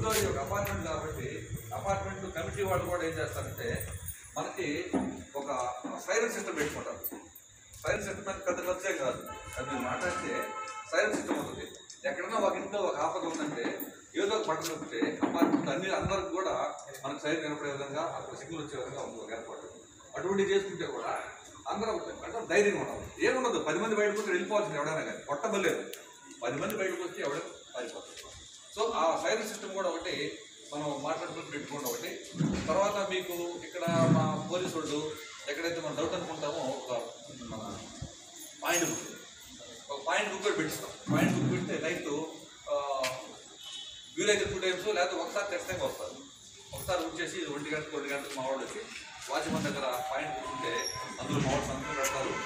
రెండోది ఒక అపార్ట్మెంట్ కాబట్టి అపార్ట్మెంట్ కమిటీ వాళ్ళు కూడా ఏం చేస్తారంటే మనకి ఒక సైరన్ సిస్టమ్ పెట్టుకుంటారు సైరన్ సిస్టమ్ అంటే పెద్ద ఖర్చే కాదు అది మీరు మాట్లాడితే సైరన్ సిస్టమ్ ఉంటుంది ఎక్కడైనా ఒక ఇంట్లో ఒక ఆపద ఉందంటే ఏదో ఒక బట్టలు ఉంటే అపార్ట్మెంట్ అన్ని అందరికి కూడా మనకు సైరన్ కనపడే విధంగా అక్కడ సిగ్నల్ వచ్చే విధంగా ఉంది ఒక ఏర్పాటు అటువంటివి చేసుకుంటే కూడా అందరూ అంటే ధైర్యంగా ఉండాలి ఏముండదు పది మంది బయటకు వస్తే వెళ్ళిపోవాల్సింది ఎవడైనా కానీ కొట్టబలేదు పది మంది బయటకు వస్తే ఎవడైనా పారిపోతారు సో ఆ సైరన్ సిస్టమ్ కూడా ఒకటి మనం మాట్లాడుకుని పెట్టుకోండి ఒకటి తర్వాత మీకు ఇక్కడ మా పోలీసు వాళ్ళు ఎక్కడైతే మనం డౌట్ అనుకుంటామో ఒక మన పాయింట్ బుక్ ఒక పాయింట్ బుక్ కూడా పెట్టిస్తాం పాయింట్ బుక్ పెడితే నైట్ వీలైతే టూ టైమ్స్ లేకపోతే ఒకసారి ఖచ్చితంగా వస్తారు ఒకసారి వచ్చేసి ఒంటి గంటకు రెండు గంటలకు మా వాళ్ళు వచ్చి వాచ్మెన్ దగ్గర పాయింట్ బుక్ ఉంటే అందులో మా వాళ్ళు సంతకం పెడతారు